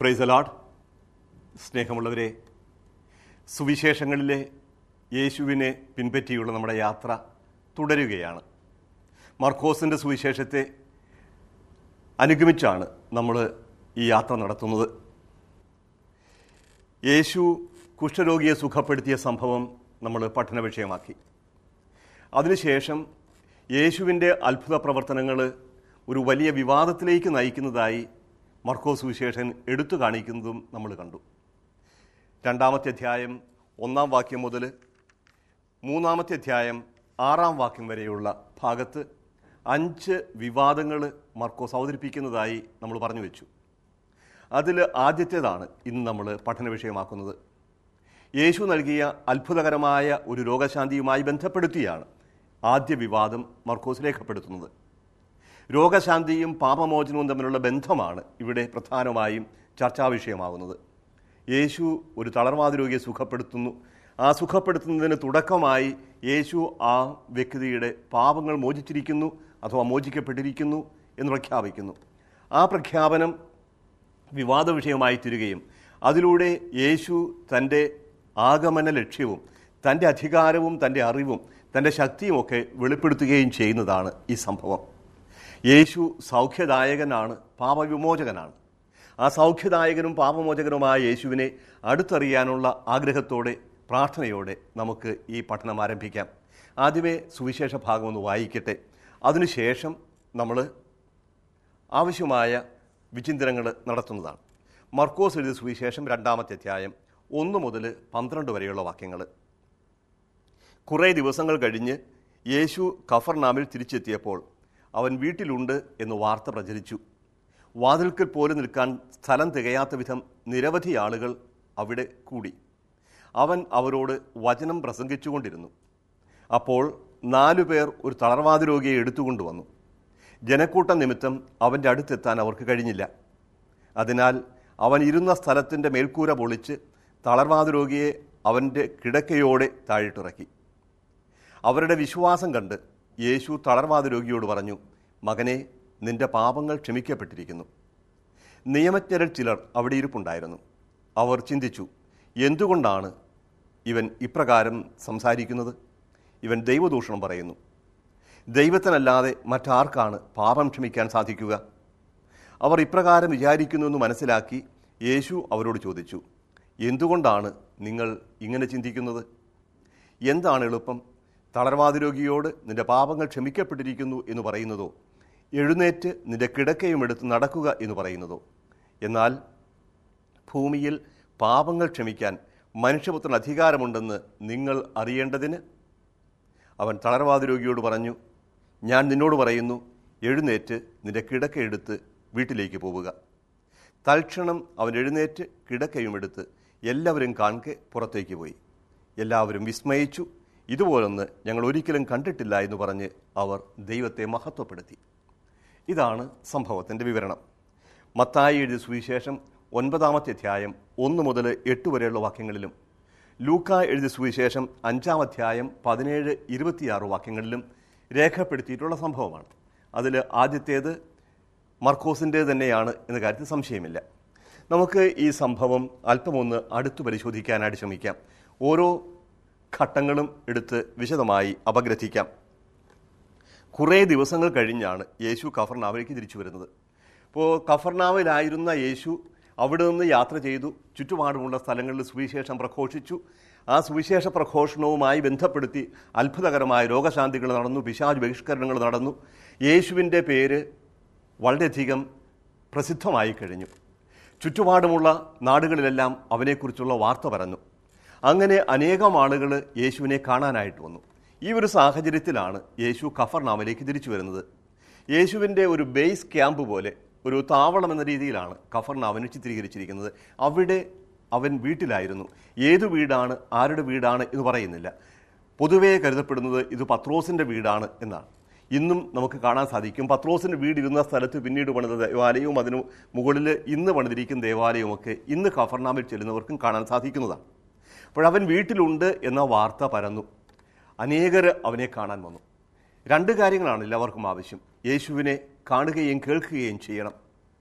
price അലാഡ് സ്നേഹമുള്ളവരെ സുവിശേഷങ്ങളിലെ യേശുവിനെ പിൻപറ്റിയുള്ള നമ്മുടെ യാത്ര തുടരുകയാണ് മർക്കോസിൻ്റെ സുവിശേഷത്തെ അനുഗമിച്ചാണ് നമ്മൾ ഈ യാത്ര നടത്തുന്നത് യേശു കുഷ്ഠരോഗിയെ സുഖപ്പെടുത്തിയ സംഭവം നമ്മൾ പഠന വിഷയമാക്കി അതിനുശേഷം യേശുവിൻ്റെ അത്ഭുത പ്രവർത്തനങ്ങൾ ഒരു വലിയ വിവാദത്തിലേക്ക് നയിക്കുന്നതായി മർക്കോസ് സുവിശേഷൻ എടുത്തു കാണിക്കുന്നതും നമ്മൾ കണ്ടു രണ്ടാമത്തെ അധ്യായം ഒന്നാം വാക്യം മുതൽ മൂന്നാമത്തെ അധ്യായം ആറാം വാക്യം വരെയുള്ള ഭാഗത്ത് അഞ്ച് വിവാദങ്ങൾ മർക്കോസ് അവതരിപ്പിക്കുന്നതായി നമ്മൾ പറഞ്ഞു വെച്ചു അതിൽ ആദ്യത്തേതാണ് ഇന്ന് നമ്മൾ പഠന വിഷയമാക്കുന്നത് യേശു നൽകിയ അത്ഭുതകരമായ ഒരു രോഗശാന്തിയുമായി ബന്ധപ്പെടുത്തിയാണ് ആദ്യ വിവാദം മർക്കോസ് രേഖപ്പെടുത്തുന്നത് രോഗശാന്തിയും പാപമോചനവും തമ്മിലുള്ള ബന്ധമാണ് ഇവിടെ പ്രധാനമായും ചർച്ചാ വിഷയമാകുന്നത് യേശു ഒരു തളർവാദ രോഗിയെ സുഖപ്പെടുത്തുന്നു ആ സുഖപ്പെടുത്തുന്നതിന് തുടക്കമായി യേശു ആ വ്യക്തിയുടെ പാപങ്ങൾ മോചിച്ചിരിക്കുന്നു അഥവാ മോചിക്കപ്പെട്ടിരിക്കുന്നു എന്ന് പ്രഖ്യാപിക്കുന്നു ആ പ്രഖ്യാപനം വിവാദ വിഷയമായി തീരുകയും അതിലൂടെ യേശു തൻ്റെ ആഗമന ലക്ഷ്യവും തൻ്റെ അധികാരവും തൻ്റെ അറിവും തൻ്റെ ശക്തിയുമൊക്കെ വെളിപ്പെടുത്തുകയും ചെയ്യുന്നതാണ് ഈ സംഭവം യേശു സൗഖ്യദായകനാണ് പാപവിമോചകനാണ് ആ സൗഖ്യദായകനും പാപമോചകനുമായ യേശുവിനെ അടുത്തറിയാനുള്ള ആഗ്രഹത്തോടെ പ്രാർത്ഥനയോടെ നമുക്ക് ഈ പഠനം ആരംഭിക്കാം ആദ്യമേ സുവിശേഷ ഭാഗം ഒന്ന് വായിക്കട്ടെ അതിനുശേഷം നമ്മൾ ആവശ്യമായ വിചിന്തനങ്ങൾ നടത്തുന്നതാണ് മർക്കോസ് എഴുതിയ സുവിശേഷം രണ്ടാമത്തെ അധ്യായം ഒന്ന് മുതൽ പന്ത്രണ്ട് വരെയുള്ള വാക്യങ്ങൾ കുറേ ദിവസങ്ങൾ കഴിഞ്ഞ് യേശു കഫർനാമിൽ തിരിച്ചെത്തിയപ്പോൾ അവൻ വീട്ടിലുണ്ട് എന്ന് വാർത്ത പ്രചരിച്ചു വാതിൽക്കൽ പോലും നിൽക്കാൻ സ്ഥലം തികയാത്ത വിധം നിരവധി ആളുകൾ അവിടെ കൂടി അവൻ അവരോട് വചനം പ്രസംഗിച്ചുകൊണ്ടിരുന്നു അപ്പോൾ നാലു പേർ ഒരു തളർവാദ രോഗിയെ എടുത്തുകൊണ്ടുവന്നു ജനക്കൂട്ടം നിമിത്തം അവൻ്റെ അടുത്തെത്താൻ അവർക്ക് കഴിഞ്ഞില്ല അതിനാൽ അവൻ ഇരുന്ന സ്ഥലത്തിൻ്റെ മേൽക്കൂര പൊളിച്ച് തളർവാദ രോഗിയെ അവൻ്റെ കിടക്കയോടെ താഴിട്ടിറക്കി അവരുടെ വിശ്വാസം കണ്ട് യേശു തളർവാദ രോഗിയോട് പറഞ്ഞു മകനെ നിന്റെ പാപങ്ങൾ ക്ഷമിക്കപ്പെട്ടിരിക്കുന്നു നിയമജ്ഞരിൽ ചിലർ അവിടെ ഇരിപ്പുണ്ടായിരുന്നു അവർ ചിന്തിച്ചു എന്തുകൊണ്ടാണ് ഇവൻ ഇപ്രകാരം സംസാരിക്കുന്നത് ഇവൻ ദൈവദൂഷണം പറയുന്നു ദൈവത്തിനല്ലാതെ മറ്റാർക്കാണ് പാപം ക്ഷമിക്കാൻ സാധിക്കുക അവർ ഇപ്രകാരം വിചാരിക്കുന്നുവെന്ന് മനസ്സിലാക്കി യേശു അവരോട് ചോദിച്ചു എന്തുകൊണ്ടാണ് നിങ്ങൾ ഇങ്ങനെ ചിന്തിക്കുന്നത് എന്താണ് എളുപ്പം തളർവാദ രോഗിയോട് നിന്റെ പാപങ്ങൾ ക്ഷമിക്കപ്പെട്ടിരിക്കുന്നു എന്ന് പറയുന്നതോ എഴുന്നേറ്റ് നിന്റെ കിടക്കയും എടുത്ത് നടക്കുക എന്ന് പറയുന്നതോ എന്നാൽ ഭൂമിയിൽ പാപങ്ങൾ ക്ഷമിക്കാൻ മനുഷ്യപുത്രൻ അധികാരമുണ്ടെന്ന് നിങ്ങൾ അറിയേണ്ടതിന് അവൻ തളർവാദ രോഗിയോട് പറഞ്ഞു ഞാൻ നിന്നോട് പറയുന്നു എഴുന്നേറ്റ് നിന്റെ കിടക്ക എടുത്ത് വീട്ടിലേക്ക് പോവുക തൽക്ഷണം അവൻ എഴുന്നേറ്റ് കിടക്കയും എടുത്ത് എല്ലാവരും കാൺകെ പുറത്തേക്ക് പോയി എല്ലാവരും വിസ്മയിച്ചു ഇതുപോലൊന്ന് ഞങ്ങൾ ഒരിക്കലും കണ്ടിട്ടില്ല എന്ന് പറഞ്ഞ് അവർ ദൈവത്തെ മഹത്വപ്പെടുത്തി ഇതാണ് സംഭവത്തിൻ്റെ വിവരണം മത്തായി എഴുതിയ സുവിശേഷം ഒൻപതാമത്തെ അധ്യായം ഒന്ന് മുതൽ എട്ട് വരെയുള്ള വാക്യങ്ങളിലും ലൂക്ക എഴുതിയ സുവിശേഷം അഞ്ചാം അധ്യായം പതിനേഴ് ഇരുപത്തിയാറ് വാക്യങ്ങളിലും രേഖപ്പെടുത്തിയിട്ടുള്ള സംഭവമാണ് അതിൽ ആദ്യത്തേത് മർക്കോസിൻ്റെ തന്നെയാണ് എന്ന കാര്യത്തിൽ സംശയമില്ല നമുക്ക് ഈ സംഭവം അല്പമൊന്ന് അടുത്തു പരിശോധിക്കാനായിട്ട് ശ്രമിക്കാം ഓരോ ഘട്ടങ്ങളും എടുത്ത് വിശദമായി അപഗ്രഥിക്കാം കുറേ ദിവസങ്ങൾ കഴിഞ്ഞാണ് യേശു കഫർനാവിലേക്ക് തിരിച്ചു വരുന്നത് അപ്പോൾ കഫർനാവിലായിരുന്ന യേശു അവിടെ നിന്ന് യാത്ര ചെയ്തു ചുറ്റുപാടുമുള്ള സ്ഥലങ്ങളിൽ സുവിശേഷം പ്രഘോഷിച്ചു ആ സുവിശേഷ പ്രഘോഷണവുമായി ബന്ധപ്പെടുത്തി അത്ഭുതകരമായ രോഗശാന്തികൾ നടന്നു പിശാജ് ബഹിഷ്കരണങ്ങൾ നടന്നു യേശുവിൻ്റെ പേര് വളരെയധികം പ്രസിദ്ധമായി കഴിഞ്ഞു ചുറ്റുപാടുമുള്ള നാടുകളിലെല്ലാം അവനെക്കുറിച്ചുള്ള വാർത്ത പറഞ്ഞു അങ്ങനെ അനേകം ആളുകൾ യേശുവിനെ കാണാനായിട്ട് വന്നു ഈ ഒരു സാഹചര്യത്തിലാണ് യേശു കഫർനാമിലേക്ക് തിരിച്ചു വരുന്നത് യേശുവിൻ്റെ ഒരു ബേസ് ക്യാമ്പ് പോലെ ഒരു താവളം എന്ന രീതിയിലാണ് കഫർനാമിനെ ചിത്രീകരിച്ചിരിക്കുന്നത് അവിടെ അവൻ വീട്ടിലായിരുന്നു ഏതു വീടാണ് ആരുടെ വീടാണ് എന്ന് പറയുന്നില്ല പൊതുവേ കരുതപ്പെടുന്നത് ഇത് പത്രോസിൻ്റെ വീടാണ് എന്നാണ് ഇന്നും നമുക്ക് കാണാൻ സാധിക്കും പത്രോസിൻ്റെ വീടിരുന്ന സ്ഥലത്ത് പിന്നീട് പണിത ദേവാലയവും അതിനു മുകളിൽ ഇന്ന് പണിതിരിക്കുന്ന ദേവാലയവുമൊക്കെ ഇന്ന് കഫർനാമിൽ ചെല്ലുന്നവർക്കും കാണാൻ സാധിക്കുന്നതാണ് അപ്പോഴവൻ വീട്ടിലുണ്ട് എന്ന വാർത്ത പരന്നു അനേകർ അവനെ കാണാൻ വന്നു രണ്ട് കാര്യങ്ങളാണ് എല്ലാവർക്കും ആവശ്യം യേശുവിനെ കാണുകയും കേൾക്കുകയും ചെയ്യണം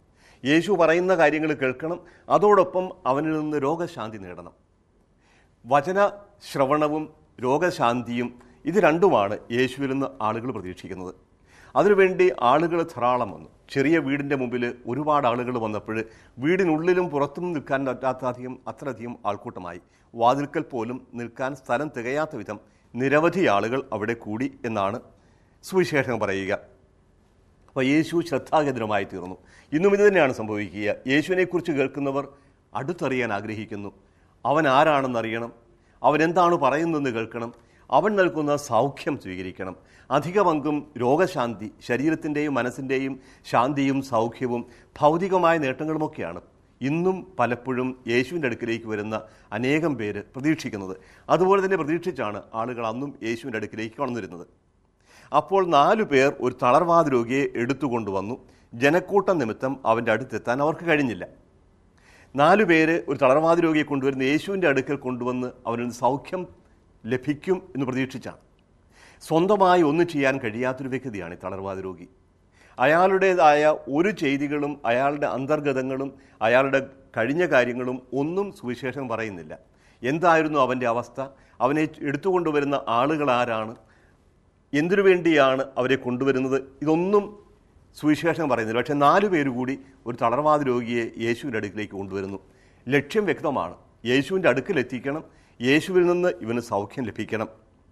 യേശു പറയുന്ന കാര്യങ്ങൾ കേൾക്കണം അതോടൊപ്പം അവനിൽ നിന്ന് രോഗശാന്തി നേടണം വചന ശ്രവണവും രോഗശാന്തിയും ഇത് രണ്ടുമാണ് യേശുവിൽ നിന്ന് ആളുകൾ പ്രതീക്ഷിക്കുന്നത് അതിനുവേണ്ടി ആളുകൾ ധാരാളം വന്നു ചെറിയ വീടിൻ്റെ മുമ്പിൽ ഒരുപാട് ആളുകൾ വന്നപ്പോൾ വീടിനുള്ളിലും പുറത്തും നിൽക്കാൻ പറ്റാത്തധികം അത്രയധികം ആൾക്കൂട്ടമായി വാതിൽക്കൽ പോലും നിൽക്കാൻ സ്ഥലം തികയാത്ത വിധം നിരവധി ആളുകൾ അവിടെ കൂടി എന്നാണ് സുവിശേഷം പറയുക അപ്പോൾ യേശു ശ്രദ്ധാകേന്ദ്രമായി തീർന്നു ഇന്നും ഇത് തന്നെയാണ് സംഭവിക്കുക യേശുവിനെക്കുറിച്ച് കേൾക്കുന്നവർ അടുത്തറിയാൻ ആഗ്രഹിക്കുന്നു അവൻ ആരാണെന്നറിയണം അവൻ എന്താണ് പറയുന്നതെന്ന് കേൾക്കണം അവൻ നൽകുന്ന സൗഖ്യം സ്വീകരിക്കണം അധിക പങ്കും രോഗശാന്തി ശരീരത്തിൻ്റെയും മനസ്സിൻ്റെയും ശാന്തിയും സൗഖ്യവും ഭൗതികമായ നേട്ടങ്ങളുമൊക്കെയാണ് ഇന്നും പലപ്പോഴും യേശുവിൻ്റെ അടുക്കിലേക്ക് വരുന്ന അനേകം പേര് പ്രതീക്ഷിക്കുന്നത് അതുപോലെ തന്നെ പ്രതീക്ഷിച്ചാണ് ആളുകൾ അന്നും യേശുവിൻ്റെ അടുക്കിലേക്ക് കടന്നിരുന്നത് അപ്പോൾ നാലു പേർ ഒരു തളർവാദ രോഗിയെ എടുത്തുകൊണ്ടുവന്നു ജനക്കൂട്ടം നിമിത്തം അവൻ്റെ അടുത്തെത്താൻ അവർക്ക് കഴിഞ്ഞില്ല നാലു പേര് ഒരു തളർവാദ രോഗിയെ കൊണ്ടുവരുന്ന യേശുവിൻ്റെ അടുക്കൽ കൊണ്ടുവന്ന് അവനിൽ സൗഖ്യം ലഭിക്കും എന്ന് പ്രതീക്ഷിച്ചാണ് സ്വന്തമായി ഒന്നും ചെയ്യാൻ കഴിയാത്തൊരു വ്യക്തിയാണ് ഈ തളർവാദ രോഗി അയാളുടേതായ ഒരു ചെയ്തികളും അയാളുടെ അന്തർഗതങ്ങളും അയാളുടെ കഴിഞ്ഞ കാര്യങ്ങളും ഒന്നും സുവിശേഷം പറയുന്നില്ല എന്തായിരുന്നു അവൻ്റെ അവസ്ഥ അവനെ എടുത്തുകൊണ്ടുവരുന്ന ആളുകൾ ആരാണ് എന്തിനു വേണ്ടിയാണ് അവരെ കൊണ്ടുവരുന്നത് ഇതൊന്നും സുവിശേഷം പറയുന്നില്ല പക്ഷേ നാലു പേര് കൂടി ഒരു തളർവാദ രോഗിയെ യേശുവിൻ്റെ അടുക്കിലേക്ക് കൊണ്ടുവരുന്നു ലക്ഷ്യം വ്യക്തമാണ് യേശുവിൻ്റെ അടുക്കൽ എത്തിക്കണം യേശുവിൽ നിന്ന് ഇവന് സൗഖ്യം ലഭിക്കണം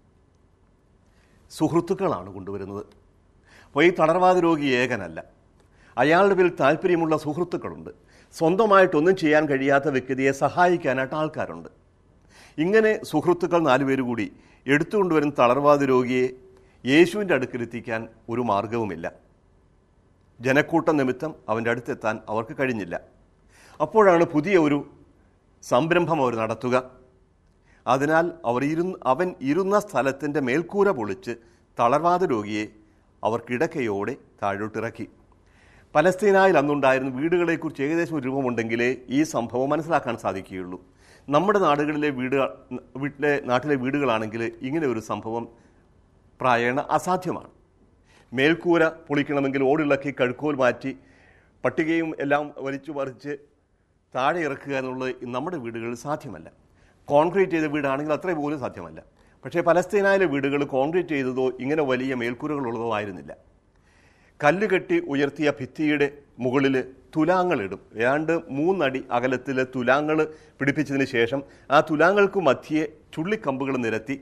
സുഹൃത്തുക്കളാണ് കൊണ്ടുവരുന്നത് അപ്പോൾ ഈ തളർവാദ രോഗി ഏകനല്ല അയാളുടെ പേരിൽ താല്പര്യമുള്ള സുഹൃത്തുക്കളുണ്ട് സ്വന്തമായിട്ടൊന്നും ചെയ്യാൻ കഴിയാത്ത വ്യക്തിയെ സഹായിക്കാനായിട്ട് ആൾക്കാരുണ്ട് ഇങ്ങനെ സുഹൃത്തുക്കൾ നാലുപേര് കൂടി എടുത്തുകൊണ്ടുവരുന്ന തളർവാദ രോഗിയെ യേശുവിൻ്റെ അടുക്കലെത്തിക്കാൻ ഒരു മാർഗവുമില്ല ജനക്കൂട്ടം നിമിത്തം അവൻ്റെ അടുത്തെത്താൻ അവർക്ക് കഴിഞ്ഞില്ല അപ്പോഴാണ് പുതിയ ഒരു സംരംഭം അവർ നടത്തുക അതിനാൽ അവർ ഇരുന്ന് അവൻ ഇരുന്ന സ്ഥലത്തിൻ്റെ മേൽക്കൂര പൊളിച്ച് തളർവാദ രോഗിയെ അവർ കിടക്കയോടെ താഴോട്ടിറക്കി പലസ്തീനായിൽ അന്നുണ്ടായിരുന്ന വീടുകളെക്കുറിച്ച് ഏകദേശം ഒരു രൂപമുണ്ടെങ്കിലേ ഈ സംഭവം മനസ്സിലാക്കാൻ സാധിക്കുകയുള്ളൂ നമ്മുടെ നാടുകളിലെ വീട് വീട്ടിലെ നാട്ടിലെ വീടുകളാണെങ്കിൽ ഇങ്ങനെ ഒരു സംഭവം പ്രായേണ അസാധ്യമാണ് മേൽക്കൂര പൊളിക്കണമെങ്കിൽ ഓടിളക്കി കഴുക്കോൽ മാറ്റി പട്ടികയും എല്ലാം വലിച്ചു പറിച്ച് താഴെ ഇറക്കുക എന്നുള്ളത് നമ്മുടെ വീടുകളിൽ സാധ്യമല്ല കോൺക്രീറ്റ് ചെയ്ത വീടാണെങ്കിൽ അത്രയും പോലും സാധ്യമല്ല പക്ഷേ പലസ്തീനായിലെ വീടുകൾ കോൺക്രീറ്റ് ചെയ്തതോ ഇങ്ങനെ വലിയ മേൽക്കൂരകളുള്ളതോ ആയിരുന്നില്ല കല്ല് കെട്ടി ഉയർത്തിയ ഭിത്തിയുടെ മുകളിൽ തുലാങ്ങളിടും ഏതാണ്ട് മൂന്നടി അകലത്തിൽ തുലാങ്ങൾ പിടിപ്പിച്ചതിന് ശേഷം ആ തുലാങ്ങൾക്ക് മധ്യേ ചുള്ളിക്കമ്പുകൾ നിരത്തി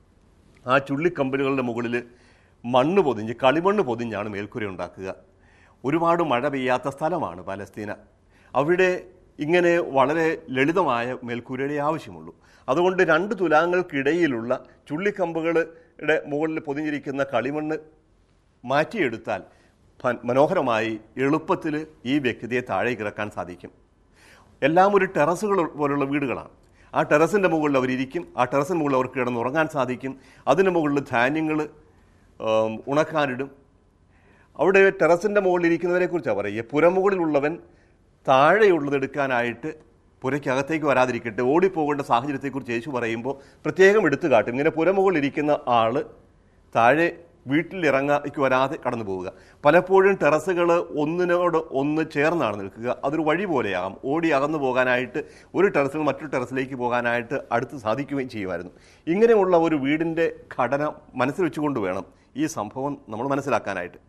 ആ ചുള്ളിക്കമ്പുകളുടെ മുകളിൽ മണ്ണ് പൊതിഞ്ഞ് കളിമണ്ണ് പൊതിഞ്ഞാണ് മേൽക്കൂര ഉണ്ടാക്കുക ഒരുപാട് മഴ പെയ്യാത്ത സ്ഥലമാണ് പലസ്തീന അവിടെ ഇങ്ങനെ വളരെ ലളിതമായ മേൽക്കൂരയുടെ ആവശ്യമുള്ളൂ അതുകൊണ്ട് രണ്ട് തുലാങ്ങൾക്കിടയിലുള്ള ചുള്ളിക്കമ്പുകളുടെ മുകളിൽ പൊതിഞ്ഞിരിക്കുന്ന കളിമണ്ണ് മാറ്റിയെടുത്താൽ ഭ- മനോഹരമായി എളുപ്പത്തിൽ ഈ വ്യക്തിയെ താഴേക്ക് ഇറക്കാൻ സാധിക്കും എല്ലാം ഒരു ടെറസുകൾ പോലുള്ള വീടുകളാണ് ആ ടെറസിൻ്റെ മുകളിൽ അവരിയ്ക്കും ആ ടെറസിന് മുകളിൽ അവർക്ക് കിടന്നുറങ്ങാൻ സാധിക്കും അതിന് മുകളിൽ ധാന്യങ്ങൾ ഉം, ഉണക്കാനിടും അവിടെ ടെറസിൻ്റെ മുകളിൽ ഇരിക്കുന്നവരെ കുറിച്ചാണ് പറയുക പുരമുകളിലുള്ളവൻ താഴെയുള്ളത് എടുക്കാനായിട്ട് പുരയ്ക്കകത്തേക്ക് വരാതിരിക്കട്ടെ ഓടിപ്പോകേണ്ട സാഹചര്യത്തെക്കുറിച്ച് യേശു പറയുമ്പോൾ പ്രത്യേകം എടുത്തു കാട്ടും ഇങ്ങനെ പുരമുകളിൽ ഇരിക്കുന്ന ആള് താഴെ വീട്ടിൽ ഇറങ്ങാക്ക് വരാതെ കടന്നു പോവുക പലപ്പോഴും ടെറസുകൾ ഒന്നിനോട് ഒന്ന് ചേർന്നാണ് നിൽക്കുക അതൊരു വഴി പോലെയാകാം ഓടി അകന്നു പോകാനായിട്ട് ഒരു ടെറസിൽ മറ്റൊരു ടെറസിലേക്ക് പോകാനായിട്ട് അടുത്ത് സാധിക്കുകയും ചെയ്യുമായിരുന്നു ഇങ്ങനെയുള്ള ഒരു വീടിൻ്റെ ഘടന മനസ്സിൽ വെച്ചുകൊണ്ട് വേണം ഈ സംഭവം നമ്മൾ മനസ്സിലാക്കാനായിട്ട്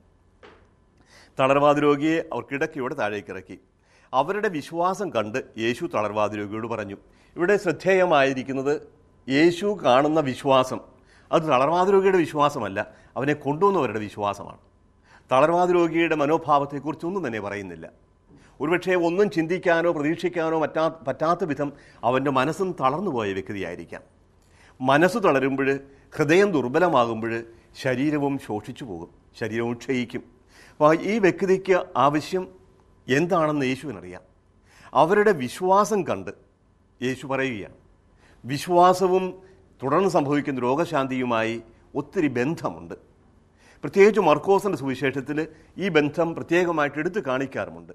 തളർവാദ രോഗിയെ അവർ കിടക്കയോടെ താഴേക്ക് ഇറക്കി അവരുടെ വിശ്വാസം കണ്ട് യേശു തളർവാദ രോഗിയോട് പറഞ്ഞു ഇവിടെ ശ്രദ്ധേയമായിരിക്കുന്നത് യേശു കാണുന്ന വിശ്വാസം അത് തളർവാദ രോഗിയുടെ വിശ്വാസമല്ല അവനെ കൊണ്ടുവന്നവരുടെ വിശ്വാസമാണ് തളർവാദ രോഗിയുടെ മനോഭാവത്തെക്കുറിച്ചൊന്നും തന്നെ പറയുന്നില്ല ഒരുപക്ഷെ ഒന്നും ചിന്തിക്കാനോ പ്രതീക്ഷിക്കാനോ പറ്റാ പറ്റാത്ത വിധം അവൻ്റെ മനസ്സും തളർന്നുപോയ വ്യക്തിയായിരിക്കാം മനസ്സ് തളരുമ്പോൾ ഹൃദയം ദുർബലമാകുമ്പോൾ ശരീരവും ശോഷിച്ചു പോകും ശരീരവും ക്ഷയിക്കും അപ്പോൾ ഈ വ്യക്തിക്ക് ആവശ്യം എന്താണെന്ന് യേശുവിനറിയാം അവരുടെ വിശ്വാസം കണ്ട് യേശു പറയുകയാണ് വിശ്വാസവും തുടർന്ന് സംഭവിക്കുന്ന രോഗശാന്തിയുമായി ഒത്തിരി ബന്ധമുണ്ട് പ്രത്യേകിച്ച് മർക്കോസിൻ്റെ സുവിശേഷത്തിൽ ഈ ബന്ധം പ്രത്യേകമായിട്ട് എടുത്തു കാണിക്കാറുമുണ്ട്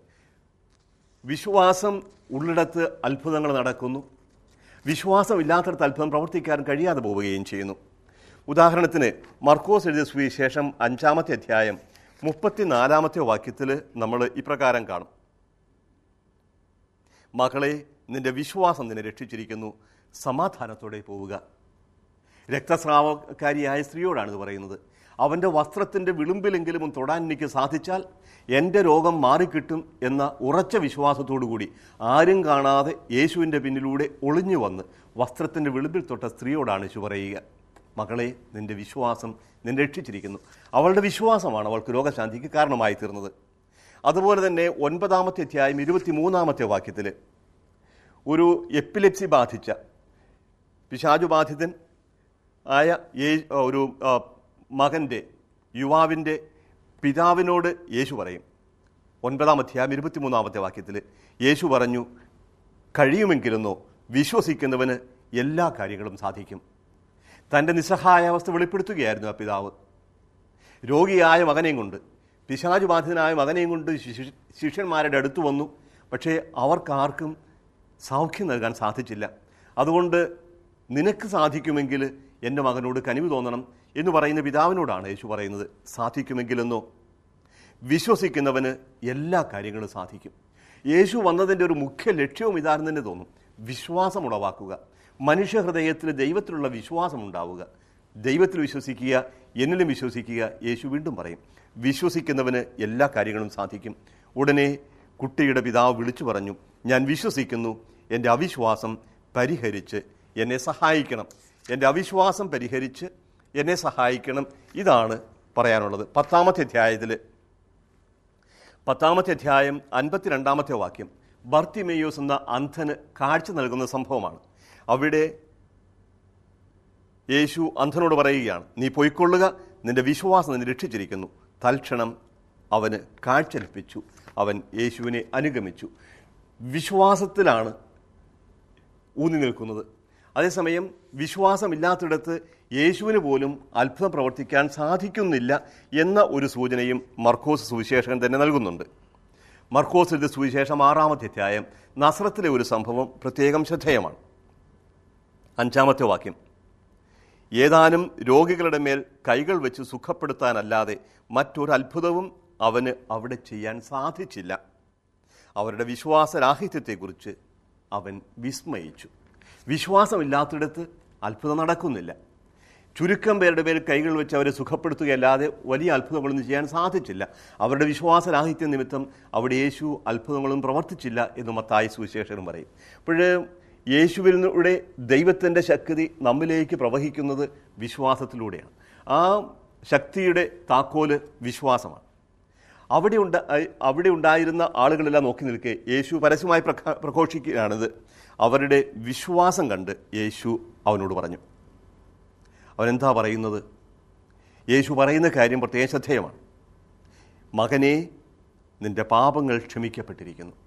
വിശ്വാസം ഉള്ളിടത്ത് അത്ഭുതങ്ങൾ നടക്കുന്നു വിശ്വാസമില്ലാത്തടത്ത് അത്ഭുതം പ്രവർത്തിക്കാൻ കഴിയാതെ പോവുകയും ചെയ്യുന്നു ഉദാഹരണത്തിന് മർക്കോസ് എഴുതിയ സുവിശേഷം അഞ്ചാമത്തെ അധ്യായം മുപ്പത്തിനാലാമത്തെ വാക്യത്തിൽ നമ്മൾ ഇപ്രകാരം കാണും മകളെ നിന്റെ വിശ്വാസം നിന്നെ രക്ഷിച്ചിരിക്കുന്നു സമാധാനത്തോടെ പോവുക രക്തസ്രാവക്കാരിയായ സ്ത്രീയോടാണ് ഇത് പറയുന്നത് അവൻ്റെ വസ്ത്രത്തിൻ്റെ വിളുമ്പിലെങ്കിലും ഒന്ന് തൊടാൻ എനിക്ക് സാധിച്ചാൽ എൻ്റെ രോഗം മാറിക്കിട്ടും എന്ന ഉറച്ച വിശ്വാസത്തോടു കൂടി ആരും കാണാതെ യേശുവിൻ്റെ പിന്നിലൂടെ ഒളിഞ്ഞു വന്ന് വസ്ത്രത്തിൻ്റെ വിളുമ്പിൽ തൊട്ട സ്ത്രീയോടാണ് യേശു പറയുക മകളെ നിന്റെ വിശ്വാസം നിന്നെ രക്ഷിച്ചിരിക്കുന്നു അവളുടെ വിശ്വാസമാണ് അവൾക്ക് രോഗശാന്തിക്ക് കാരണമായി തീർന്നത് അതുപോലെ തന്നെ ഒൻപതാമത്തെ അധ്യായം ഇരുപത്തിമൂന്നാമത്തെ വാക്യത്തിൽ ഒരു എപ്പിലെപ്സി ബാധിച്ച പിശാചുബാധിതൻ ആയ യേ- ഒരു ആ, മകൻ്റെ യുവാവിൻ്റെ പിതാവിനോട് യേശു പറയും ഒൻപതാം അധ്യായം ഇരുപത്തിമൂന്നാമത്തെ വാക്യത്തിൽ യേശു പറഞ്ഞു കഴിയുമെങ്കിലെന്നോ വിശ്വസിക്കുന്നവന് എല്ലാ കാര്യങ്ങളും സാധിക്കും തൻ്റെ നിസ്സഹായാവസ്ഥ വെളിപ്പെടുത്തുകയായിരുന്നു ആ പിതാവ് രോഗിയായ മകനെയും കൊണ്ട് പിശാചു ബാധിതനായ മകനെയും കൊണ്ട് ശിശു- ശിഷ്യന്മാരുടെ അടുത്ത് വന്നു പക്ഷേ അവർക്കാർക്കും സൗഖ്യം നൽകാൻ സാധിച്ചില്ല അതുകൊണ്ട് നിനക്ക് സാധിക്കുമെങ്കിൽ എൻ്റെ മകനോട് കനിവ് തോന്നണം എന്ന് പറയുന്ന പിതാവിനോടാണ് യേശു പറയുന്നത് സാധിക്കുമെങ്കിലെന്നോ വിശ്വസിക്കുന്നവന് എല്ലാ കാര്യങ്ങളും സാധിക്കും യേശു വന്നതിൻ്റെ ഒരു മുഖ്യ ലക്ഷ്യവും ഇതാണെന്ന് തന്നെ തോന്നും വിശ്വാസം ഉളവാക്കുക മനുഷ്യഹൃദയത്തിൽ ദൈവത്തിലുള്ള വിശ്വാസം ഉണ്ടാവുക ദൈവത്തിൽ വിശ്വസിക്കുക എന്നിലും വിശ്വസിക്കുക യേശു വീണ്ടും പറയും വിശ്വസിക്കുന്നവന് എല്ലാ കാര്യങ്ങളും സാധിക്കും ഉടനെ കുട്ടിയുടെ പിതാവ് വിളിച്ചു പറഞ്ഞു ഞാൻ വിശ്വസിക്കുന്നു എൻ്റെ അവിശ്വാസം പരിഹരിച്ച് എന്നെ സഹായിക്കണം എൻ്റെ അവിശ്വാസം പരിഹരിച്ച് എന്നെ സഹായിക്കണം ഇതാണ് പറയാനുള്ളത് പത്താമത്തെ അധ്യായത്തിൽ പത്താമത്തെ അധ്യായം അൻപത്തിരണ്ടാമത്തെ വാക്യം ബർത്തിമേയോസ് എന്ന അന്ധന് കാഴ്ച നൽകുന്ന സംഭവമാണ് അവിടെ യേശു അന്ധനോട് പറയുകയാണ് നീ പൊയ്ക്കൊള്ളുക നിന്റെ വിശ്വാസം നിന്നെ രക്ഷിച്ചിരിക്കുന്നു തൽക്ഷണം അവന് കാഴ്ച ലഭിച്ചു അവൻ യേശുവിനെ അനുഗമിച്ചു വിശ്വാസത്തിലാണ് ഊന്നി നിൽക്കുന്നത് അതേസമയം വിശ്വാസമില്ലാത്തിടത്ത് യേശുവിന് പോലും അത്ഭുതം പ്രവർത്തിക്കാൻ സാധിക്കുന്നില്ല എന്ന ഒരു സൂചനയും മർക്കോസ് സുവിശേഷകൻ തന്നെ നൽകുന്നുണ്ട് മർക്കോസിന്റെ സുവിശേഷം ആറാമത്തെ അധ്യായം നസ്രത്തിലെ ഒരു സംഭവം പ്രത്യേകം ശ്രദ്ധേയമാണ് അഞ്ചാമത്തെ വാക്യം ഏതാനും രോഗികളുടെ മേൽ കൈകൾ വെച്ച് സുഖപ്പെടുത്താനല്ലാതെ മറ്റൊരു അത്ഭുതവും അവന് അവിടെ ചെയ്യാൻ സാധിച്ചില്ല അവരുടെ വിശ്വാസരാഹിത്യത്തെക്കുറിച്ച് അവൻ വിസ്മയിച്ചു വിശ്വാസമില്ലാത്തിടത്ത് അത്ഭുതം നടക്കുന്നില്ല ചുരുക്കം പേരുടെ മേൽ കൈകൾ വെച്ച് അവരെ സുഖപ്പെടുത്തുകയല്ലാതെ വലിയ അത്ഭുതങ്ങളൊന്നും ചെയ്യാൻ സാധിച്ചില്ല അവരുടെ വിശ്വാസരാഹിത്യ നിമിത്തം അവിടെ യേശു അത്ഭുതങ്ങളും പ്രവർത്തിച്ചില്ല എന്ന് മത്തായി സുവിശേഷനും പറയും അപ്പോഴ് യേശുവിലൂടെ ദൈവത്തിൻ്റെ ശക്തി നമ്മിലേക്ക് പ്രവഹിക്കുന്നത് വിശ്വാസത്തിലൂടെയാണ് ആ ശക്തിയുടെ താക്കോല് വിശ്വാസമാണ് അവിടെ ഉണ്ട അവിടെ ഉണ്ടായിരുന്ന ആളുകളെല്ലാം നോക്കി നിൽക്കെ യേശു പരസ്യമായി പ്രഖ- പ്രഘോഷിക്കുകയാണിത് അവരുടെ വിശ്വാസം കണ്ട് യേശു അവനോട് പറഞ്ഞു അവനെന്താ പറയുന്നത് യേശു പറയുന്ന കാര്യം പ്രത്യേകം ശ്രദ്ധേയമാണ് മകനെ നിന്റെ പാപങ്ങൾ ക്ഷമിക്കപ്പെട്ടിരിക്കുന്നു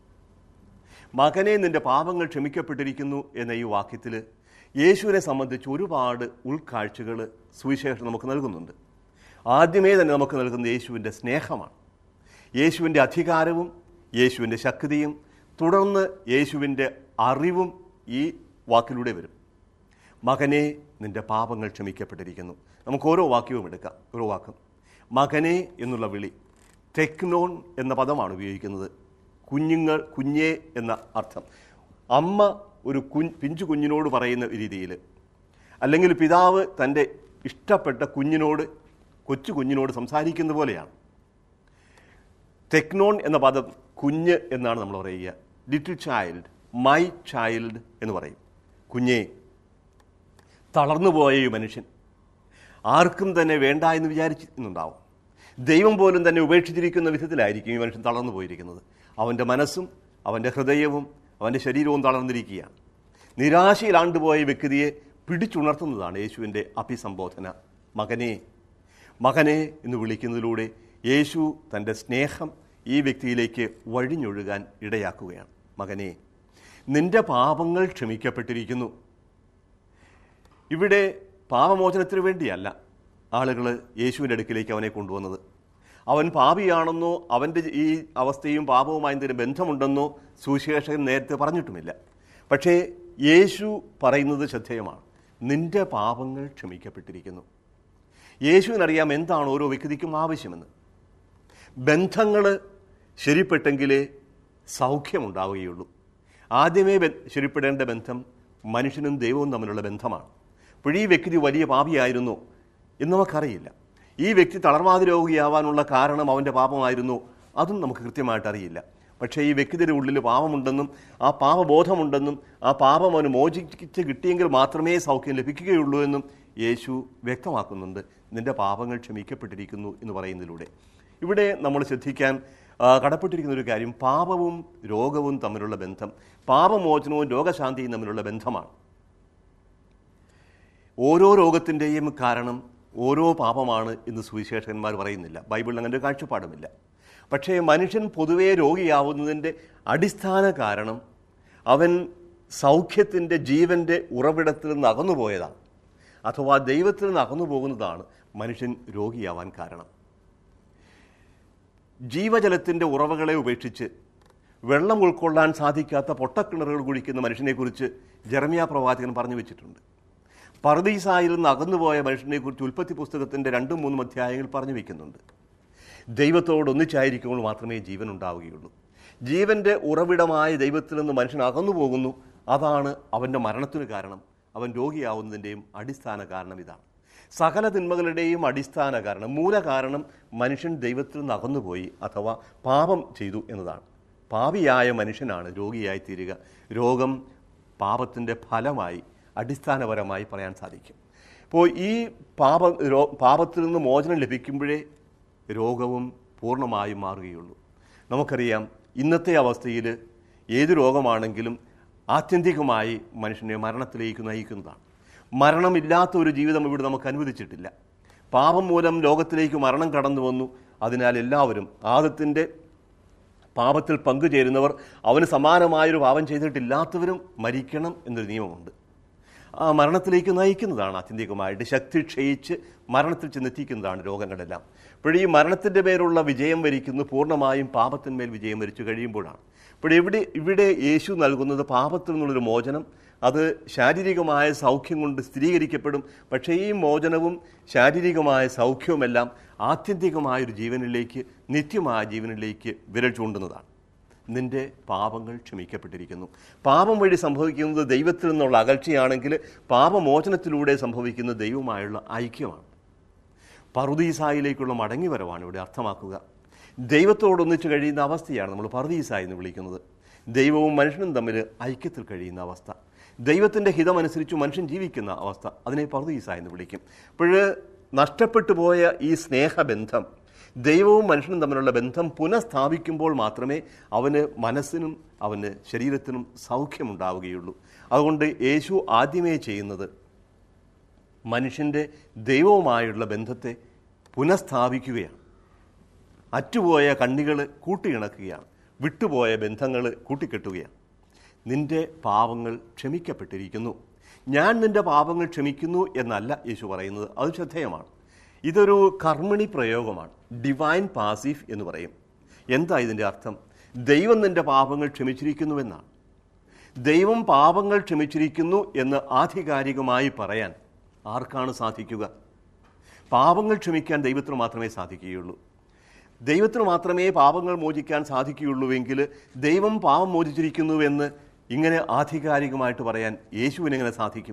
മകനെ നിന്റെ പാപങ്ങൾ ക്ഷമിക്കപ്പെട്ടിരിക്കുന്നു എന്ന ഈ വാക്യത്തിൽ യേശുവിനെ സംബന്ധിച്ച് ഒരുപാട് ഉൾക്കാഴ്ചകൾ സുവിശേഷം നമുക്ക് നൽകുന്നുണ്ട് ആദ്യമേ തന്നെ നമുക്ക് നൽകുന്ന യേശുവിൻ്റെ സ്നേഹമാണ് യേശുവിൻ്റെ അധികാരവും യേശുവിൻ്റെ ശക്തിയും തുടർന്ന് യേശുവിൻ്റെ അറിവും ഈ വാക്കിലൂടെ വരും മകനെ നിന്റെ പാപങ്ങൾ ക്ഷമിക്കപ്പെട്ടിരിക്കുന്നു നമുക്ക് ഓരോ വാക്യവും എടുക്കാം ഓരോ വാക്കും മകനെ എന്നുള്ള വിളി ടെക്നോൺ എന്ന പദമാണ് ഉപയോഗിക്കുന്നത് കുഞ്ഞുങ്ങൾ കുഞ്ഞേ എന്ന അർത്ഥം അമ്മ ഒരു കുഞ്ഞ് പിഞ്ചു കുഞ്ഞിനോട് പറയുന്ന രീതിയിൽ അല്ലെങ്കിൽ പിതാവ് തൻ്റെ ഇഷ്ടപ്പെട്ട കുഞ്ഞിനോട് കൊച്ചു കുഞ്ഞിനോട് സംസാരിക്കുന്ന പോലെയാണ് ടെക്നോൺ എന്ന പദം കുഞ്ഞ് എന്നാണ് നമ്മൾ പറയുക ലിറ്റിൽ ചൈൽഡ് മൈ ചൈൽഡ് എന്ന് പറയും കുഞ്ഞേ തളർന്നുപോയ ഈ മനുഷ്യൻ ആർക്കും തന്നെ വേണ്ട എന്ന് വിചാരിച്ചിരുന്നുണ്ടാവും ദൈവം പോലും തന്നെ ഉപേക്ഷിച്ചിരിക്കുന്ന വിധത്തിലായിരിക്കും ഈ മനുഷ്യൻ തളർന്നു പോയിരിക്കുന്നത് അവൻ്റെ മനസ്സും അവൻ്റെ ഹൃദയവും അവൻ്റെ ശരീരവും തളർന്നിരിക്കുകയാണ് നിരാശയിലാണ്ടുപോയ വ്യക്തിയെ പിടിച്ചുണർത്തുന്നതാണ് യേശുവിൻ്റെ അഭിസംബോധന മകനെ മകനെ എന്ന് വിളിക്കുന്നതിലൂടെ യേശു തൻ്റെ സ്നേഹം ഈ വ്യക്തിയിലേക്ക് വഴിഞ്ഞൊഴുകാൻ ഇടയാക്കുകയാണ് മകനെ നിന്റെ പാപങ്ങൾ ക്ഷമിക്കപ്പെട്ടിരിക്കുന്നു ഇവിടെ പാപമോചനത്തിന് വേണ്ടിയല്ല ആളുകൾ യേശുവിൻ്റെ അടുക്കിലേക്ക് അവനെ കൊണ്ടുവന്നത് അവൻ പാപിയാണെന്നോ അവൻ്റെ ഈ അവസ്ഥയും പാപവുമായി എന്തെങ്കിലും ബന്ധമുണ്ടെന്നോ സുവിശേഷകൻ നേരത്തെ പറഞ്ഞിട്ടുമില്ല പക്ഷേ യേശു പറയുന്നത് ശ്രദ്ധേയമാണ് നിന്റെ പാപങ്ങൾ ക്ഷമിക്കപ്പെട്ടിരിക്കുന്നു യേശുവിനറിയാം എന്താണ് ഓരോ വ്യക്തിക്കും ആവശ്യമെന്ന് ബന്ധങ്ങൾ ശരിപ്പെട്ടെങ്കിലേ സൗഖ്യമുണ്ടാവുകയുള്ളൂ ആദ്യമേ ബ- ശരിപ്പെടേണ്ട ബന്ധം മനുഷ്യനും ദൈവവും തമ്മിലുള്ള ബന്ധമാണ് അപ്പോൾ ഈ വ്യക്തി വലിയ പാപിയായിരുന്നു എന്ന് നമുക്കറിയില്ല ഈ വ്യക്തി തളർവാതി രോഗിയാവാനുള്ള കാരണം അവൻ്റെ പാപമായിരുന്നു അതും നമുക്ക് കൃത്യമായിട്ട് അറിയില്ല പക്ഷേ ഈ വ്യക്തിയുടെ ഉള്ളിൽ പാപമുണ്ടെന്നും ആ പാപബോധമുണ്ടെന്നും ആ പാപം അവന് മോചിച്ച് കിട്ടിയെങ്കിൽ മാത്രമേ സൗഖ്യം ലഭിക്കുകയുള്ളൂ എന്നും യേശു വ്യക്തമാക്കുന്നുണ്ട് നിന്റെ പാപങ്ങൾ ക്ഷമിക്കപ്പെട്ടിരിക്കുന്നു എന്ന് പറയുന്നതിലൂടെ ഇവിടെ നമ്മൾ ശ്രദ്ധിക്കാൻ ആ, കടപ്പെട്ടിരിക്കുന്ന ഒരു കാര്യം പാപവും രോഗവും തമ്മിലുള്ള ബന്ധം പാപമോചനവും രോഗശാന്തിയും തമ്മിലുള്ള ബന്ധമാണ് ഓരോ രോഗത്തിൻ്റെയും കാരണം ഓരോ പാപമാണ് എന്ന് സുവിശേഷകന്മാർ പറയുന്നില്ല ബൈബിളിൽ അങ്ങനെ ഒരു കാഴ്ചപ്പാടുമില്ല പക്ഷേ മനുഷ്യൻ പൊതുവേ രോഗിയാവുന്നതിൻ്റെ അടിസ്ഥാന കാരണം അവൻ സൗഖ്യത്തിൻ്റെ ജീവൻ്റെ ഉറവിടത്തിൽ നിന്ന് അകന്നുപോയതാണ് അഥവാ ദൈവത്തിൽ നിന്ന് അകന്നു പോകുന്നതാണ് മനുഷ്യൻ രോഗിയാവാൻ കാരണം ജീവജലത്തിൻ്റെ ഉറവകളെ ഉപേക്ഷിച്ച് വെള്ളം ഉൾക്കൊള്ളാൻ സാധിക്കാത്ത പൊട്ടക്കിണറുകൾ കുഴിക്കുന്ന മനുഷ്യനെക്കുറിച്ച് ജെറമിയ പ്രവാചകൻ പറഞ്ഞു വെച്ചിട്ടുണ്ട് പർദീസായിൽ നിന്ന് അകന്നുപോയ മനുഷ്യനെക്കുറിച്ച് ഉൽപ്പത്തി പുസ്തകത്തിൻ്റെ രണ്ടും മൂന്നും അധ്യായങ്ങൾ പറഞ്ഞു വയ്ക്കുന്നുണ്ട് ദൈവത്തോട് ഒന്നിച്ചായിരിക്കുമ്പോൾ മാത്രമേ ജീവൻ ഉണ്ടാവുകയുള്ളൂ ജീവന്റെ ഉറവിടമായ ദൈവത്തിൽ നിന്ന് മനുഷ്യൻ അകന്നു പോകുന്നു അതാണ് അവൻ്റെ മരണത്തിന് കാരണം അവൻ രോഗിയാവുന്നതിൻ്റെയും അടിസ്ഥാന കാരണം ഇതാണ് സകല തിന്മകളുടെയും അടിസ്ഥാന കാരണം മൂല കാരണം മനുഷ്യൻ ദൈവത്തിൽ നിന്ന് അകന്നുപോയി അഥവാ പാപം ചെയ്തു എന്നതാണ് പാപിയായ മനുഷ്യനാണ് രോഗിയായി തീരുക രോഗം പാപത്തിൻ്റെ ഫലമായി അടിസ്ഥാനപരമായി പറയാൻ സാധിക്കും അപ്പോൾ ഈ പാപ രോ പാപത്തിൽ നിന്ന് മോചനം ലഭിക്കുമ്പോഴേ രോഗവും പൂർണ്ണമായും മാറുകയുള്ളൂ നമുക്കറിയാം ഇന്നത്തെ അവസ്ഥയിൽ ഏത് രോഗമാണെങ്കിലും ആത്യന്തികമായി മനുഷ്യനെ മരണത്തിലേക്ക് നയിക്കുന്നതാണ് മരണമില്ലാത്ത ഒരു ജീവിതം ഇവിടെ നമുക്ക് അനുവദിച്ചിട്ടില്ല പാപം മൂലം ലോകത്തിലേക്ക് മരണം കടന്നു വന്നു അതിനാൽ എല്ലാവരും ആദത്തിൻ്റെ പാപത്തിൽ പങ്കുചേരുന്നവർ അവന് സമാനമായൊരു പാപം ചെയ്തിട്ടില്ലാത്തവരും മരിക്കണം എന്നൊരു നിയമമുണ്ട് ആ മരണത്തിലേക്ക് നയിക്കുന്നതാണ് ആത്യന്തികമായിട്ട് ശക്തി ക്ഷയിച്ച് മരണത്തിൽ ചെന്നെത്തിക്കുന്നതാണ് രോഗങ്ങളെല്ലാം അപ്പോൾ ഈ മരണത്തിൻ്റെ പേരുള്ള വിജയം വരിക്കുന്നത് പൂർണ്ണമായും പാപത്തിന്മേൽ വിജയം വരിച്ചു കഴിയുമ്പോഴാണ് അപ്പോൾ ഇവിടെ ഇവിടെ യേശു നൽകുന്നത് പാപത്തിൽ നിന്നുള്ളൊരു മോചനം അത് ശാരീരികമായ സൗഖ്യം കൊണ്ട് സ്ഥിരീകരിക്കപ്പെടും പക്ഷേ ഈ മോചനവും ശാരീരികമായ സൗഖ്യവുമെല്ലാം ആത്യന്തികമായൊരു ജീവനിലേക്ക് നിത്യമായ ജീവനിലേക്ക് വിരൽ ചൂണ്ടുന്നതാണ് നിന്റെ പാപങ്ങൾ ക്ഷമിക്കപ്പെട്ടിരിക്കുന്നു പാപം വഴി സംഭവിക്കുന്നത് ദൈവത്തിൽ നിന്നുള്ള അകൽച്ചയാണെങ്കിൽ പാപമോചനത്തിലൂടെ സംഭവിക്കുന്ന ദൈവവുമായുള്ള ഐക്യമാണ് പറുദീസായിലേക്കുള്ള മടങ്ങിവരവാണ് ഇവിടെ അർത്ഥമാക്കുക ദൈവത്തോടൊന്നിച്ച് കഴിയുന്ന അവസ്ഥയാണ് നമ്മൾ പറുദീസായി എന്ന് വിളിക്കുന്നത് ദൈവവും മനുഷ്യനും തമ്മിൽ ഐക്യത്തിൽ കഴിയുന്ന അവസ്ഥ ദൈവത്തിൻ്റെ ഹിതമനുസരിച്ച് മനുഷ്യൻ ജീവിക്കുന്ന അവസ്ഥ അതിനെ പറുദീസ എന്ന് വിളിക്കും അപ്പോൾ നഷ്ടപ്പെട്ടു പോയ ഈ സ്നേഹബന്ധം ദൈവവും മനുഷ്യനും തമ്മിലുള്ള ബന്ധം പുനഃസ്ഥാപിക്കുമ്പോൾ മാത്രമേ അവന് മനസ്സിനും അവന് ശരീരത്തിനും സൗഖ്യമുണ്ടാവുകയുള്ളൂ അതുകൊണ്ട് യേശു ആദ്യമേ ചെയ്യുന്നത് മനുഷ്യൻ്റെ ദൈവവുമായുള്ള ബന്ധത്തെ പുനഃസ്ഥാപിക്കുകയാണ് അറ്റുപോയ കണ്ണികൾ കൂട്ടിയിണക്കുകയാണ് വിട്ടുപോയ ബന്ധങ്ങൾ കൂട്ടിക്കെട്ടുകയാണ് നിന്റെ പാവങ്ങൾ ക്ഷമിക്കപ്പെട്ടിരിക്കുന്നു ഞാൻ നിന്റെ പാപങ്ങൾ ക്ഷമിക്കുന്നു എന്നല്ല യേശു പറയുന്നത് അത് ശ്രദ്ധേയമാണ് ഇതൊരു കർമ്മിണി പ്രയോഗമാണ് ഡിവൈൻ പാസീഫ് എന്ന് പറയും എന്താ ഇതിൻ്റെ അർത്ഥം ദൈവം നിന്റെ പാപങ്ങൾ ക്ഷമിച്ചിരിക്കുന്നുവെന്നാണ് ദൈവം പാപങ്ങൾ ക്ഷമിച്ചിരിക്കുന്നു എന്ന് ആധികാരികമായി പറയാൻ ആർക്കാണ് സാധിക്കുക പാപങ്ങൾ ക്ഷമിക്കാൻ ദൈവത്തിന് മാത്രമേ സാധിക്കുകയുള്ളൂ ദൈവത്തിന് മാത്രമേ പാപങ്ങൾ മോചിക്കാൻ സാധിക്കുകയുള്ളൂവെങ്കിൽ ദൈവം പാപം മോചിച്ചിരിക്കുന്നുവെന്ന് ഇങ്ങനെ ആധികാരികമായിട്ട് പറയാൻ യേശുവിനെങ്ങനെ സാധിക്കും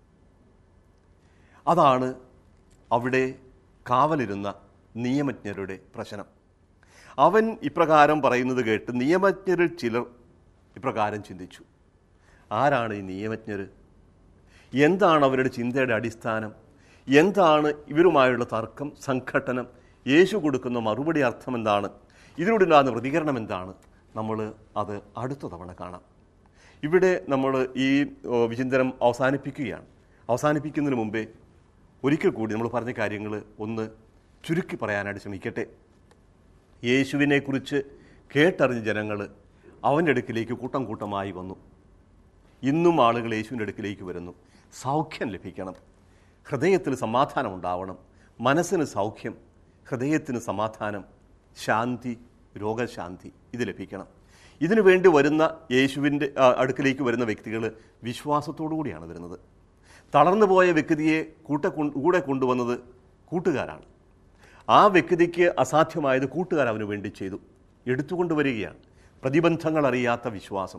അതാണ് അവിടെ കാവലിരുന്ന നിയമജ്ഞരുടെ പ്രശ്നം അവൻ ഇപ്രകാരം പറയുന്നത് കേട്ട് നിയമജ്ഞരിൽ ചിലർ ഇപ്രകാരം ചിന്തിച്ചു ആരാണ് ഈ നിയമജ്ഞർ എന്താണ് അവരുടെ ചിന്തയുടെ അടിസ്ഥാനം എന്താണ് ഇവരുമായുള്ള തർക്കം സംഘട്ടനം യേശു കൊടുക്കുന്ന മറുപടി അർത്ഥം എന്താണ് ഇതിനോടുണ്ടാകുന്ന പ്രതികരണം എന്താണ് നമ്മൾ അത് അടുത്ത തവണ കാണാം ഇവിടെ നമ്മൾ ഈ ഓ, വിചിന്തനം അവസാനിപ്പിക്കുകയാണ് അവസാനിപ്പിക്കുന്നതിന് മുമ്പേ ഒരിക്കൽ കൂടി നമ്മൾ പറഞ്ഞ കാര്യങ്ങൾ ഒന്ന് ചുരുക്കി പറയാനായിട്ട് ശ്രമിക്കട്ടെ യേശുവിനെക്കുറിച്ച് കേട്ടറിഞ്ഞ ജനങ്ങൾ അവൻ്റെ അടുക്കിലേക്ക് കൂട്ടം കൂട്ടമായി വന്നു ഇന്നും ആളുകൾ യേശുവിൻ്റെ അടുക്കിലേക്ക് വരുന്നു സൗഖ്യം ലഭിക്കണം ഹൃദയത്തിൽ സമാധാനം ഉണ്ടാവണം മനസ്സിന് സൗഖ്യം ഹൃദയത്തിന് സമാധാനം ശാന്തി രോഗശാന്തി ഇത് ലഭിക്കണം ഇതിനു വേണ്ടി വരുന്ന യേശുവിൻ്റെ ആ, അടുക്കിലേക്ക് വരുന്ന വ്യക്തികൾ വിശ്വാസത്തോടു കൂടിയാണ് വരുന്നത് തളർന്നു പോയ വ്യക്തിയെ കൂട്ട കൂടെ കൊണ്ടുവന്നത് കൂട്ടുകാരാണ് ആ വ്യക്തിക്ക് അസാധ്യമായത് കൂട്ടുകാർ അവന് വേണ്ടി ചെയ്തു എടുത്തുകൊണ്ടുവരികയാണ് പ്രതിബന്ധങ്ങൾ അറിയാത്ത വിശ്വാസം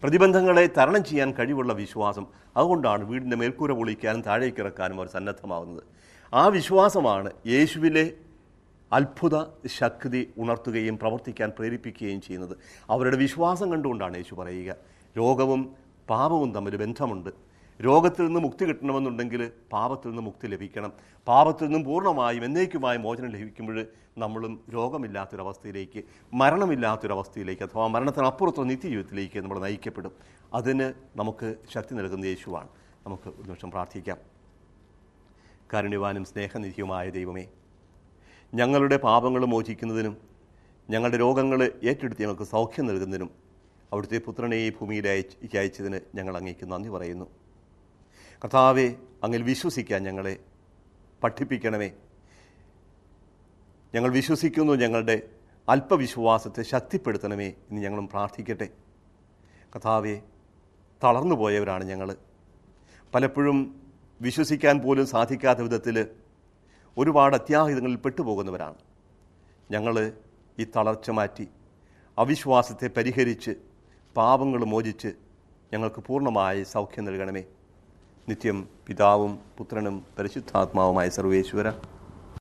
പ്രതിബന്ധങ്ങളെ തരണം ചെയ്യാൻ കഴിവുള്ള വിശ്വാസം അതുകൊണ്ടാണ് വീടിൻ്റെ മേൽക്കൂര പൊളിക്കാനും താഴേക്ക് ഇറക്കാനും അവർ സന്നദ്ധമാവുന്നത് ആ വിശ്വാസമാണ് യേശുവിലെ അത്ഭുത ശക്തി ഉണർത്തുകയും പ്രവർത്തിക്കാൻ പ്രേരിപ്പിക്കുകയും ചെയ്യുന്നത് അവരുടെ വിശ്വാസം കണ്ടുകൊണ്ടാണ് യേശു പറയുക രോഗവും പാപവും തമ്മിൽ ബന്ധമുണ്ട് രോഗത്തിൽ നിന്ന് മുക്തി കിട്ടണമെന്നുണ്ടെങ്കിൽ പാപത്തിൽ നിന്ന് മുക്തി ലഭിക്കണം പാപത്തിൽ നിന്നും പൂർണ്ണമായും എന്നേക്കുമായും മോചനം ലഭിക്കുമ്പോൾ നമ്മളും രോഗമില്ലാത്തൊരവസ്ഥയിലേക്ക് മരണമില്ലാത്തൊരവസ്ഥയിലേക്ക് അഥവാ മരണത്തിനപ്പുറത്തുള്ള നിത്യജീവിതത്തിലേക്ക് നമ്മൾ നയിക്കപ്പെടും അതിന് നമുക്ക് ശക്തി നൽകുന്ന യേശുവാണ് നമുക്ക് ഒരു നിമിഷം പ്രാർത്ഥിക്കാം കാരുണ്യവാനും സ്നേഹനിധിയുമായ ദൈവമേ ഞങ്ങളുടെ പാപങ്ങൾ മോചിക്കുന്നതിനും ഞങ്ങളുടെ രോഗങ്ങൾ ഏറ്റെടുത്ത് ഞങ്ങൾക്ക് സൗഖ്യം നൽകുന്നതിനും അവിടുത്തെ പുത്രനെ ഈ ഭൂമിയിൽ അയച്ച് അയച്ചതിന് ഞങ്ങൾ അങ്ങേക്ക് നന്ദി പറയുന്നു കർത്താവെ അങ്ങിൽ വിശ്വസിക്കാൻ ഞങ്ങളെ പഠിപ്പിക്കണമേ ഞങ്ങൾ വിശ്വസിക്കുന്നു ഞങ്ങളുടെ അല്പവിശ്വാസത്തെ ശക്തിപ്പെടുത്തണമേ എന്ന് ഞങ്ങളും പ്രാർത്ഥിക്കട്ടെ കഥാവെ തളർന്നു പോയവരാണ് ഞങ്ങൾ പലപ്പോഴും വിശ്വസിക്കാൻ പോലും സാധിക്കാത്ത വിധത്തിൽ ഒരുപാട് അത്യാഹിതങ്ങളിൽ പെട്ടുപോകുന്നവരാണ് ഞങ്ങൾ ഈ തളർച്ച മാറ്റി അവിശ്വാസത്തെ പരിഹരിച്ച് പാപങ്ങൾ മോചിച്ച് ഞങ്ങൾക്ക് പൂർണ്ണമായ സൗഖ്യം നൽകണമേ നിത്യം പിതാവും പുത്രനും പരിശുദ്ധാത്മാവുമായ സർവേശ്വര